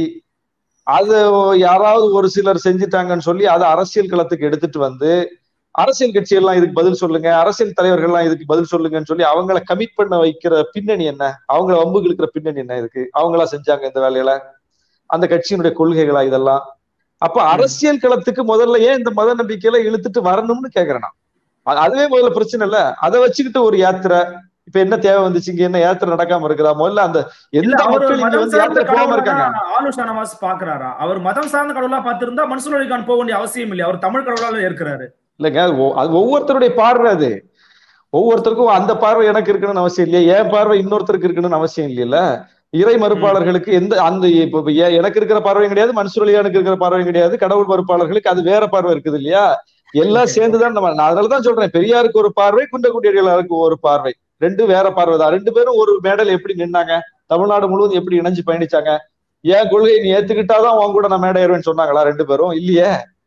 S2: அது யாராவது ஒரு சிலர் செஞ்சுட்டாங்கன்னு சொல்லி அதை அரசியல் களத்துக்கு எடுத்துட்டு வந்து அரசியல் கட்சிகள்லாம் இதுக்கு பதில் சொல்லுங்க அரசியல் தலைவர்கள்லாம் இதுக்கு பதில் சொல்லுங்கன்னு சொல்லி அவங்கள கமிட் பண்ண வைக்கிற பின்னணி என்ன அவங்கள வம்புக்கு இருக்கிற பின்னணி என்ன இதுக்கு அவங்களா செஞ்சாங்க இந்த வேலையில அந்த கட்சியினுடைய கொள்கைகளா இதெல்லாம் அப்ப அரசியல் களத்துக்கு முதல்ல ஏன் இந்த மத நம்பிக்கையில இழுத்துட்டு வரணும்னு கேக்குறேன் நான் அதுவே முதல்ல பிரச்சனை இல்ல அதை வச்சுக்கிட்டு ஒரு யாத்திரை இப்ப என்ன தேவை வந்துச்சு இங்க என்ன யாத்திரை நடக்காம இருக்குதா முதல்ல அந்த எந்த மக்கள் இங்க வந்து யாத்திரை போகாம இருக்காங்க
S1: ஆலோசனை நவாஸ் பாக்குறாரா அவர் மதம் சார்ந்த கடவுளா பார்த்திருந்தா மன்சூர் அலிகான் போக வேண்டிய அவசியம் இல்லையா அவர் தமிழ் கடவுளால இருக்கிறாரு
S2: இல்லைங்க அது ஒவ்வொருத்தருடைய பார்வை அது ஒவ்வொருத்தருக்கும் அந்த பார்வை எனக்கு இருக்கணும்னு அவசியம் இல்லையா என் பார்வை இன்னொருத்தருக்கு இருக்கணும்னு அவசியம் இல்லையில இறை மறுப்பாளர்களுக்கு எந்த அந்த இப்ப எனக்கு இருக்கிற பார்வையும் கிடையாது மன்சூர் அலிகானுக்கு இருக்கிற பார்வையும் கிடையாது கடவுள் மறுப்பாளர்களுக்கு அது வேற பார்வை இருக்குது இல்லையா எல்லாம் சேர்ந்துதான் நம்ம நான் அதனாலதான் சொல்றேன் பெரியாருக்கு ஒரு பார்வை குண்டக்குடியாருக்கு ஒரு பார்வை ரெண்டு வேற பார்வை தான் ரெண்டு பேரும் ஒரு மேடல் எப்படி நின்னாங்க தமிழ்நாடு முழுவதும் எப்படி இணைஞ்சு பயணிச்சாங்க ஏன் கொள்கையை நீ ஏத்துக்கிட்டாதான் உன் கூட நான் மேடை ஏறுவேன்னு சொன்னாங்களா ரெண்டு பேரும் இல்லையே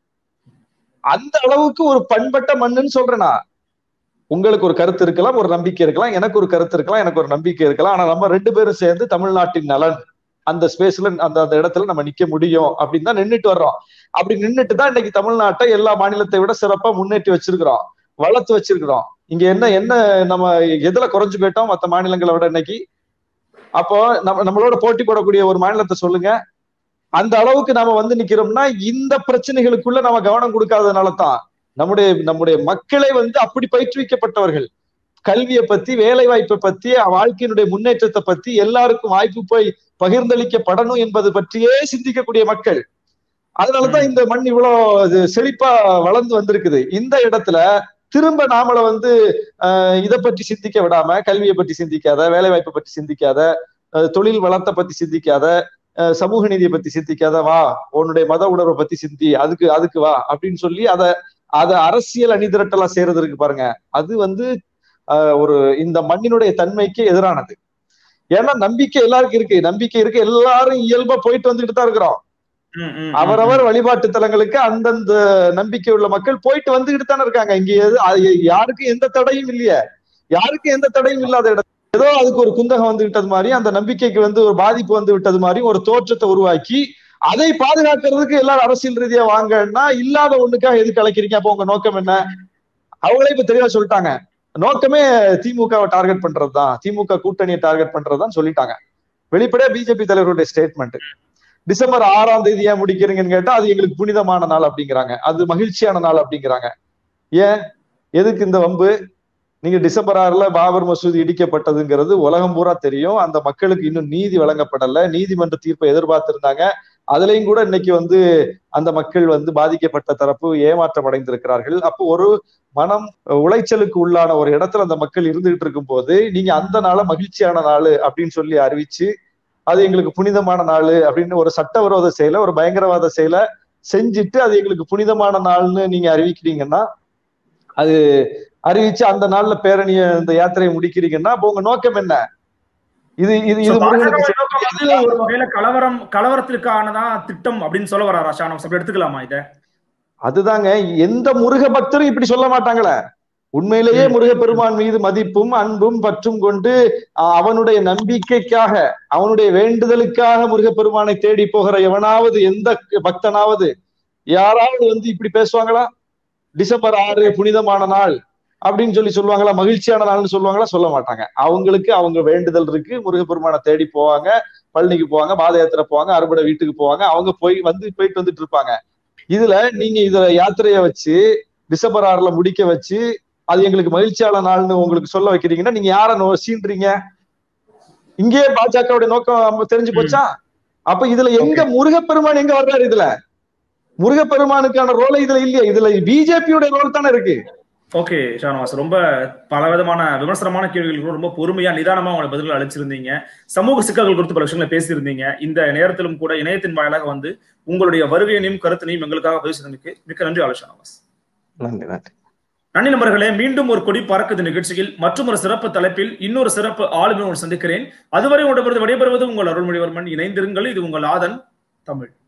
S2: அந்த அளவுக்கு ஒரு பண்பட்ட மண்ணுன்னு சொல்றேனா உங்களுக்கு ஒரு கருத்து இருக்கலாம் ஒரு நம்பிக்கை இருக்கலாம் எனக்கு ஒரு கருத்து இருக்கலாம் எனக்கு ஒரு நம்பிக்கை இருக்கலாம் ஆனா நம்ம ரெண்டு பேரும் சேர்ந்து தமிழ்நாட்டின் நலன் அந்த ஸ்பேஸ்ல அந்த அந்த இடத்துல நம்ம நிக்க முடியும் அப்படின்னு தான் நின்றுட்டு வர்றோம் அப்படி நின்றுட்டு தான் இன்னைக்கு தமிழ்நாட்டை எல்லா மாநிலத்தை விட சிறப்பா முன்னேற்றி வச்சிருக்கிறோம் வளர்த்து வச்சிருக்கிறோம் இங்க என்ன என்ன நம்ம எதுல குறைஞ்சு போயிட்டோம் மத்த மாநிலங்களை விட இன்னைக்கு அப்போ நம்ம நம்மளோட போட்டி போடக்கூடிய ஒரு மாநிலத்தை சொல்லுங்க அந்த அளவுக்கு நாம வந்து நிக்கிறோம்னா இந்த பிரச்சனைகளுக்குள்ள நம்ம கவனம் கொடுக்காதனால தான் நம்முடைய நம்முடைய மக்களே வந்து அப்படி பயிற்றுவிக்கப்பட்டவர்கள் கல்வியை பத்தி வேலை வாய்ப்பை பத்தி வாழ்க்கையினுடைய முன்னேற்றத்தை பத்தி எல்லாருக்கும் வாய்ப்பு போய் பகிர்ந்தளிக்கப்படணும் என்பது பற்றியே சிந்திக்கக்கூடிய மக்கள் அதனாலதான் இந்த மண் இவ்வளவு செழிப்பா வளர்ந்து வந்திருக்குது இந்த இடத்துல திரும்ப நாமள வந்து அஹ் இதை பற்றி சிந்திக்க விடாம கல்வியை பற்றி சிந்திக்காத வேலை வாய்ப்பை பற்றி சிந்திக்காத தொழில் வளத்தை பத்தி சிந்திக்காத சமூக நீதியை பத்தி சிந்திக்காத வா உன்னுடைய மத உணர்வை பத்தி சிந்தி அதுக்கு அதுக்கு வா அப்படின்னு சொல்லி அதை அதை அரசியல் அணிதிரட்டலா செய்யறதுக்கு பாருங்க அது வந்து ஒரு இந்த மண்ணினுடைய தன்மைக்கு எதிரானது ஏன்னா நம்பிக்கை எல்லாருக்கும் இருக்கு நம்பிக்கை இருக்கு எல்லாரும் இயல்பா போயிட்டு வந்துட்டு தான் இருக்கிறோம் அவரவர் வழிபாட்டு தலங்களுக்கு அந்தந்த நம்பிக்கை உள்ள மக்கள் போயிட்டு வந்துகிட்டு தானே இருக்காங்க இங்க யாருக்கும் எந்த தடையும் இல்லையே யாருக்கும் எந்த தடையும் இல்லாத இடம் ஏதோ அதுக்கு ஒரு குந்தகம் வந்து விட்டது மாதிரி அந்த நம்பிக்கைக்கு வந்து ஒரு பாதிப்பு வந்து விட்டது மாதிரி ஒரு தோற்றத்தை உருவாக்கி அதை பாதுகாக்கிறதுக்கு எல்லாரும் அரசியல் ரீதியா வாங்கன்னா இல்லாத ஒண்ணுக்காக எதுக்கு அழைக்கிறீங்க அப்போ உங்க நோக்கம் என்ன அவங்களே இப்ப தெளிவா சொல்லிட்டாங்க நோக்கமே திமுகவை டார்கெட் பண்றதுதான் திமுக கூட்டணியை டார்கெட் பண்றதுதான் சொல்லிட்டாங்க வெளிப்படையா பிஜேபி தலைவருடைய ஸ்டேட்மெண்ட் டிசம்பர் ஆறாம் தேதி ஏன் முடிக்கிறீங்கன்னு கேட்டா அது எங்களுக்கு புனிதமான நாள் அப்படிங்கிறாங்க அது மகிழ்ச்சியான நாள் அப்படிங்கிறாங்க ஏன் எதுக்கு இந்த வம்பு நீங்க டிசம்பர் ஆறுல பாபர் மசூதி இடிக்கப்பட்டதுங்கிறது உலகம் பூரா தெரியும் அந்த மக்களுக்கு இன்னும் நீதி வழங்கப்படல நீதிமன்ற தீர்ப்பை எதிர்பார்த்திருந்தாங்க அதுலயும் கூட இன்னைக்கு வந்து அந்த மக்கள் வந்து பாதிக்கப்பட்ட தரப்பு ஏமாற்றம் அடைந்திருக்கிறார்கள் அப்போ ஒரு மனம் உளைச்சலுக்கு உள்ளான ஒரு இடத்துல அந்த மக்கள் இருந்துகிட்டு இருக்கும் போது நீங்க அந்த நாளை மகிழ்ச்சியான நாள் அப்படின்னு சொல்லி அறிவிச்சு அது எங்களுக்கு புனிதமான நாள் அப்படின்னு ஒரு சட்டவிரோத செயலை ஒரு பயங்கரவாத செயலை செஞ்சுட்டு அது எங்களுக்கு புனிதமான நாள்னு நீங்க அறிவிக்கிறீங்கன்னா அது அறிவிச்சு அந்த நாள்ல பேரணிய இந்த யாத்திரையை முடிக்கிறீங்கன்னா அப்போ உங்க நோக்கம் என்ன இது இது இது முருகனுக்கு
S1: ஒரு வகையில கலவரம் கலவரத்திற்கானதான் திட்டம் அப்படின்னு சொல்ல வராரா ஷானம் அப்படி எடுத்துக்கலாமா இத
S2: அதுதாங்க எந்த முருக பக்தரும் இப்படி சொல்ல மாட்டாங்களே உண்மையிலேயே முருகப்பெருமான் மீது மதிப்பும் அன்பும் பற்றும் கொண்டு அவனுடைய நம்பிக்கைக்காக அவனுடைய வேண்டுதலுக்காக முருகப்பெருமானை தேடி போகிற எவனாவது எந்த பக்தனாவது யாராவது வந்து இப்படி பேசுவாங்களா டிசம்பர் ஆறு புனிதமான நாள் அப்படின்னு சொல்லி சொல்லுவாங்களா மகிழ்ச்சியான நாள்னு சொல்லுவாங்களா சொல்ல மாட்டாங்க அவங்களுக்கு அவங்க வேண்டுதல் இருக்கு முருகப்பெருமானை தேடி போவாங்க பழனிக்கு போவாங்க பாத யாத்திரை போவாங்க அறுபடை வீட்டுக்கு போவாங்க அவங்க போய் வந்து போயிட்டு வந்துட்டு இருப்பாங்க இதுல நீங்க இதுல யாத்திரைய வச்சு டிசம்பர் ஆறுல முடிக்க வச்சு அது எங்களுக்கு மகிழ்ச்சியான நாள்னு உங்களுக்கு சொல்ல வைக்கிறீங்கன்னா நீங்க யார நோ சீன்றீங்க இங்கே பாஜகவுடைய நோக்கம் தெரிஞ்சு போச்சா அப்ப இதுல எங்க முருகப்பெருமான் எங்க வர்றாரு இதுல முருகப்பெருமானுக்கான ரோலை இதுல இல்லையா இதுல பிஜேபியோட ரோல் தானே இருக்கு
S1: ஓகே ஷானவாஸ் ரொம்ப பல விதமான விமர்சனமான கேள்விகளுக்கு ரொம்ப பொறுமையா நிதானமா உங்களை பதில்கள் அளிச்சிருந்தீங்க சமூக சிக்கல்கள் குறித்து பல விஷயங்களை பேசியிருந்தீங்க இந்த நேரத்திலும் கூட இணையத்தின் வாயிலாக வந்து உங்களுடைய வருகையினையும் கருத்தினையும் எங்களுக்காக பதிவு செய்தமைக்கு மிக்க நன்றி ஆலோ ஷானவாஸ்
S2: நன்றி நன்றி
S1: நன்றி நண்பர்களே மீண்டும் ஒரு கொடி பறக்குது நிகழ்ச்சியில் மற்றும் ஒரு சிறப்பு தலைப்பில் இன்னொரு சிறப்பு ஆளுமை சந்திக்கிறேன் அதுவரை உடம்பு விடைபெறுவது உங்கள் அருள்மொழிவர்மன் இணைந்திருங்கள் இது உங்கள் ஆதன் தமிழ்